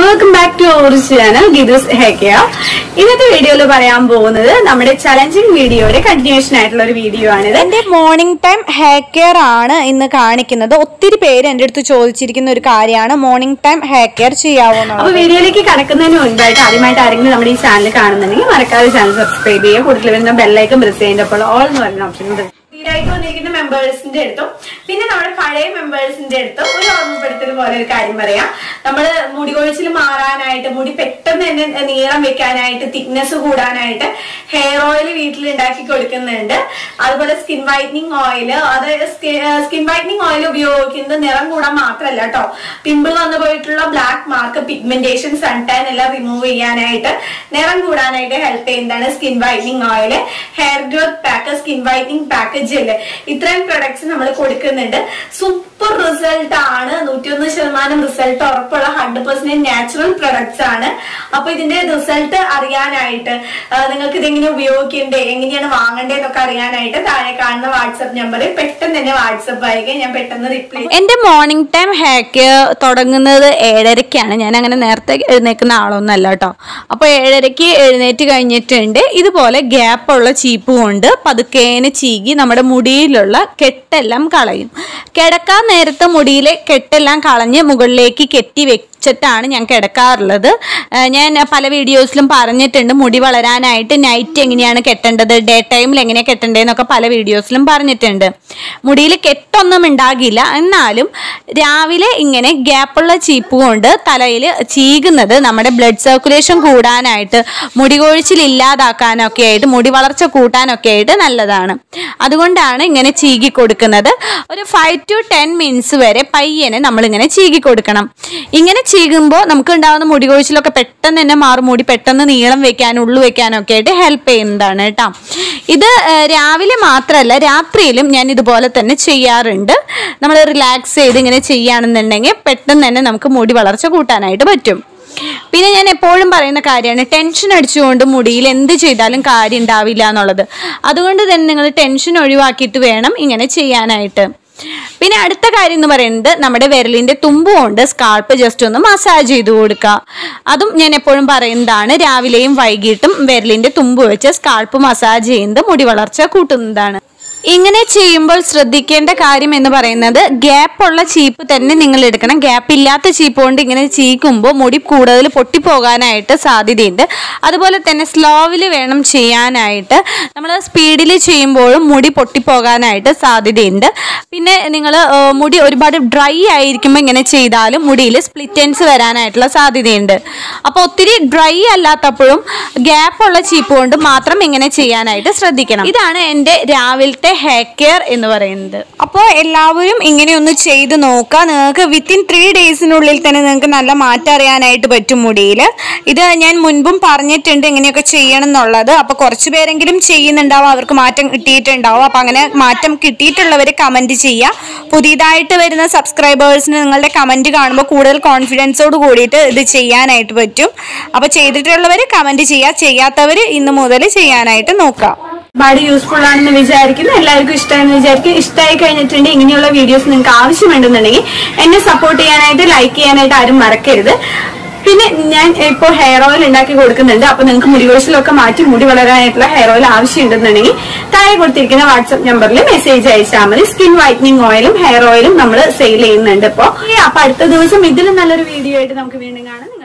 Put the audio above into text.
welcome back to our channel ഗിദുസ് ഹേക്കയ ഇന്നത്തെ വീഡിയോയിൽ പറയാൻ പോകുന്നത് നമ്മുടെ ചലഞ്ചിങ് വീഡിയോയുടെ കണ്ടിന്യൂഷൻ ആയിട്ടുള്ള ഒരു വീഡിയോ ആണിത് എന്റെ മോർണിംഗ് ടൈം ഹെയർ കെയർ ആണ് ഇന്ന് കാണിക്കുന്നത് ഒത്തിരി പേര് എൻ്റെ അടുത്ത് ചോദിച്ചിരിക്കുന്ന ഒരു കാര്യമാണ് മോർണിംഗ് ടൈം ഹെയർ കെയർ ചെയ്യാവോ അപ്പൊ എന്നുള്ളത് വീഡിയോയിലേക്ക് കടക്കുന്നതിന് മുൻപായിട്ട് ആദ്യമായിട്ട് ആരെങ്കിലും നമ്മുടെ ഈ ചാനൽ കാണുന്നുണ്ടെങ്കിൽ മറക്കാതെ ചാനൽ സബ്സ്ക്രൈബ് ചെയ്യുക കൂടുതൽ വരുന്ന ബെല്ലൈക്കൻ പ്രസ് ചെയ്യുമ്പോൾ ഓൾ എന്ന് പറയുന്ന ഓപ്ഷൻ ഉണ്ട് പുതിയതായിട്ട് വന്നിരിക്കുന്ന മെമ്പേഴ്സിന്റെ അടുത്തും പിന്നെ നമ്മുടെ പഴയ മെമ്പേഴ്സിന്റെ അടുത്തും ഒരു ഓർമ്മപ്പെടുത്തൽ പോലെ ഒരു കാര്യം പറയാം നമ്മള് മുടി കൊഴിച്ചിൽ മാറാനായിട്ട് മുടി പെട്ടെന്ന് തന്നെ നീളം വെക്കാനായിട്ട് തിക്നെസ് കൂടാനായിട്ട് ഹെയർ ഓയിൽ വീട്ടിൽ ഉണ്ടാക്കി കൊടുക്കുന്നുണ്ട് അതുപോലെ സ്കിൻ വൈറ്റനിങ് ഓയിൽ അത് സ്കിൻ വൈറ്റനിങ് ഓയിൽ ഉപയോഗിക്കുന്നത് നിറം കൂടാൻ മാത്രമല്ല കേട്ടോ പിമ്പിൾ വന്നു പോയിട്ടുള്ള black mark pigmentation sun tan എല്ലാം റിമൂവ് ചെയ്യാനായിട്ട് നിറം കൂടാനായിട്ട് ഹെൽപ്പ് ചെയ്യുന്നതാണ് skin whitening oil hair growth pack skin whitening pack gel ഇത്രയും പ്രൊഡക്ട്സ് നമ്മൾ കൊടുക്കുന്നുണ്ട് സൂപ്പർ റിസൾട്ട് ആണ് നൂറ്റിയൊന്ന് ശതമാനം റിസൾട്ട് ഉറപ്പുള്ള ഹൺഡ്രഡ് പെർസെന്റ് നാച്ചുറൽ പ്രൊഡക്ട്സ് ആണ് അപ്പൊ ഇതിന്റെ റിസൾട്ട് അറിയാനായിട്ട് ആ, നിങ്ങൾക്ക് ഇതെങ്ങനെ ഉപയോഗിക്കണ്ടേ എങ്ങനെയാണ് വാങ്ങണ്ടേ എന്നൊക്കെ അറിയാനായിട്ട് താഴെ കാണുന്ന വാട്സപ്പ് നമ്പറിൽ പെട്ടെന്ന് തന്നെ വാട്സപ്പ് അയക്കുക ഞാൻ പെട്ടെന്ന് റിപ്ലൈ എന്റെ മോർണിംഗ് ടൈം ഹെയർ കെയർ തുടങ്ങുന്നത് ഏഴരയ്ക്കാണ് ഞാൻ അങ്ങനെ നേരത്തെ എഴുന്നേക്കുന്ന ആളൊന്നല്ല കേട്ടോ അപ്പോൾ ഏഴരയ്ക്ക് എഴുന്നേറ്റ് കഴിഞ്ഞിട്ടുണ്ട് ഇതുപോലെ ഗ്യാപ്പുള്ള ചീപ്പ് കൊണ്ട് പതുക്കേനെ ചീകി നമ്മുടെ മുടിയിലുള്ള കെട്ടെല്ലാം കളയും കിടക്കാൻ നേരത്തെ മുടിയിലെ കെട്ടെല്ലാം കളഞ്ഞ് മുകളിലേക്ക് കെട്ടി വെച്ചിട്ടാണ് ഞാൻ കിടക്കാറുള്ളത് ആ, ഞാൻ പല വീഡിയോസിലും പറഞ്ഞിട്ടുണ്ട് മുടി വളരാനായിട്ട് നൈറ്റ് എങ്ങനെയാണ് കെട്ടേണ്ടത് ഡേ ടൈമിൽ എങ്ങനെയാണ് കെട്ടേണ്ടതെന്നൊക്കെ പല വീഡിയോസിലും പറഞ്ഞിട്ടുണ്ട് മുടിയിൽ കെട്ടൊന്നും ഉണ്ടാകില്ല എന്നാലും രാവിലെ ഇങ്ങനെ ഗ്യാപ്പുള്ള ചീപ്പ് കൊണ്ട് തലയിൽ ചീകുന്നത് നമ്മുടെ ബ്ലഡ് സർക്കുലേഷൻ കൂടാനായിട്ട് മുടി കൊഴിച്ചിൽ ഇല്ലാതാക്കാനൊക്കെ ആയിട്ട് മുടി വളർച്ച കൂട്ടാനൊക്കെ ആയിട്ട് നല്ലതാണ് അതുകൊണ്ടാണ് ഇങ്ങനെ ചീകി കൊടുക്കുന്നത് ഒരു ഫൈവ് ടു ടെൻ മിനിറ്റ്സ് വരെ പയ്യനെ നമ്മളിങ്ങനെ ചീകി കൊടുക്കണം ഇങ്ങനെ ചീകുമ്പോൾ നമുക്ക് ഉണ്ടാകുന്ന മുടി കൊഴിച്ചിലൊക്കെ പെട്ടെന്ന് തന്നെ മാറും മുടി പെട്ടെന്ന് നീളം വെക്കാനും ഉള്ളു വെക്കാനും ഒക്കെ ആയിട്ട് ഹെൽപ്പ് ചെയ്യുന്നതാണ് കേട്ടോ ഇത് ആ, രാവിലെ മാത്രമല്ല രാത്രിയിലും ഞാൻ ഇതുപോലെ തന്നെ ചെയ്യാറുണ്ട് നമ്മൾ റിലാക്സ് ചെയ്ത് ഇങ്ങനെ ചെയ്യുകയാണെന്നുണ്ടെങ്കിൽ പെട്ടെന്ന് തന്നെ നമുക്ക് മുടി വളർച്ച കൂട്ടാനായിട്ട് പറ്റും പിന്നെ ഞാൻ എപ്പോഴും പറയുന്ന കാര്യമാണ് ടെൻഷൻ അടിച്ചുകൊണ്ട് മുടിയിൽ എന്ത് ചെയ്താലും കാര്യം ഉണ്ടാവില്ല എന്നുള്ളത് അതുകൊണ്ട് തന്നെ നിങ്ങൾ ടെൻഷൻ ഒഴിവാക്കിയിട്ട് വേണം ഇങ്ങനെ ചെയ്യാനായിട്ട് പിന്നെ അടുത്ത കാര്യം എന്ന് പറയുന്നത് നമ്മുടെ വിരലിന്റെ തുമ്പ് കൊണ്ട് സ്കാൾപ്പ് ജസ്റ്റ് ഒന്ന് മസാജ് ചെയ്ത് കൊടുക്കുക അതും ഞാൻ എപ്പോഴും പറയുന്നതാണ് രാവിലെയും വൈകിട്ടും വിരലിന്റെ തുമ്പ് വെച്ച് സ്കാൾപ്പ് മസാജ് ചെയ്യുന്നത് മുടി വളർച്ച കൂട്ടുന്നതാണ് ഇങ്ങനെ ചെയ്യുമ്പോൾ ശ്രദ്ധിക്കേണ്ട കാര്യം എന്ന് പറയുന്നത് ഗ്യാപ്പ് ഉള്ള ചീപ്പ് തന്നെ നിങ്ങൾ എടുക്കണം ഗ്യാപ്പ് ഇല്ലാത്ത ചീപ്പ് കൊണ്ട് ഇങ്ങനെ ചീക്കുമ്പോൾ മുടി കൂടുതൽ പൊട്ടിപ്പോകാനായിട്ട് സാധ്യതയുണ്ട് അതുപോലെ തന്നെ സ്ലോവിൽ വേണം ചെയ്യാനായിട്ട് നമ്മൾ സ്പീഡിൽ ചെയ്യുമ്പോഴും മുടി പൊട്ടിപ്പോകാനായിട്ട് സാധ്യതയുണ്ട് പിന്നെ നിങ്ങൾ മുടി ഒരുപാട് ഡ്രൈ ആയിരിക്കുമ്പോൾ ഇങ്ങനെ ചെയ്താലും മുടിയിൽ സ്പ്ലിറ്റൻസ് വരാനായിട്ടുള്ള സാധ്യതയുണ്ട് അപ്പോൾ ഒത്തിരി ഡ്രൈ അല്ലാത്തപ്പോഴും ഗ്യാപ്പ് ഉള്ള ചീപ്പ് കൊണ്ട് മാത്രം ഇങ്ങനെ ചെയ്യാനായിട്ട് ശ്രദ്ധിക്കണം ഇതാണ് എൻ്റെ രാവിലത്തെ ഹെയർ കെയർ എന്ന് പറയുന്നത് അപ്പോൾ എല്ലാവരും ഇങ്ങനെ ഒന്ന് ചെയ്ത് നോക്കുക നിങ്ങൾക്ക് വിത്തിൻ ത്രീ ഡേയ്സിനുള്ളിൽ തന്നെ നിങ്ങൾക്ക് നല്ല മാറ്റം അറിയാനായിട്ട് പറ്റും മുടിയിൽ ഇത് ഞാൻ മുൻപും പറഞ്ഞിട്ടുണ്ട് എങ്ങനെയൊക്കെ ചെയ്യണം എന്നുള്ളത് അപ്പോൾ കുറച്ച് പേരെങ്കിലും ചെയ്യുന്നുണ്ടാവും അവർക്ക് മാറ്റം കിട്ടിയിട്ടുണ്ടാവും അപ്പോൾ അങ്ങനെ മാറ്റം കിട്ടിയിട്ടുള്ളവർ കമൻറ്റ് ചെയ്യുക പുതിയതായിട്ട് വരുന്ന സബ്സ്ക്രൈബേഴ്സിന് നിങ്ങളുടെ കമൻറ്റ് കാണുമ്പോൾ കൂടുതൽ കോൺഫിഡൻസോട് കൂടിയിട്ട് ഇത് ചെയ്യാനായിട്ട് പറ്റും അപ്പോൾ ചെയ്തിട്ടുള്ളവർ കമൻറ്റ് ചെയ്യുക ചെയ്യാത്തവർ ഇന്ന് മുതൽ ചെയ്യാനായിട്ട് നോക്കുക ഒരുപാട് യൂസ്ഫുൾ ആണെന്ന് വിചാരിക്കുന്നു എല്ലാവർക്കും ഇഷ്ടമാണെന്ന് വിചാരിക്കും ഇഷ്ടമായി കഴിഞ്ഞിട്ടുണ്ടെങ്കിൽ ഇങ്ങനെയുള്ള വീഡിയോസ് നിങ്ങൾക്ക് ആവശ്യമുണ്ടെന്നുണ്ടെങ്കിൽ എന്നെ സപ്പോർട്ട് ചെയ്യാനായിട്ട് ലൈക്ക് ചെയ്യാനായിട്ട് ആരും മറക്കരുത് പിന്നെ ഞാൻ ഇപ്പോൾ ഹെയർ ഓയിൽ ഉണ്ടാക്കി കൊടുക്കുന്നുണ്ട് അപ്പൊ നിങ്ങൾക്ക് മുടി കൊഴിച്ചിലൊക്കെ മാറ്റി മുടി വളരാനായിട്ടുള്ള ഹെയർ ഓയിൽ ആവശ്യമുണ്ടെന്നുണ്ടെങ്കിൽ താഴെ കൊടുത്തിരിക്കുന്ന വാട്സ്ആപ്പ് നമ്പറിൽ മെസ്സേജ് അയച്ചാൽ മതി സ്കിൻ വൈറ്റനിങ് ഓയിലും ഹെയർ ഓയിലും നമ്മൾ സെയിൽ ചെയ്യുന്നുണ്ട് ഇപ്പോൾ അപ്പൊ അടുത്ത ദിവസം ഇതിലും നല്ലൊരു വീഡിയോ ആയിട്ട് നമുക്ക് വീണ്ടും കാണാം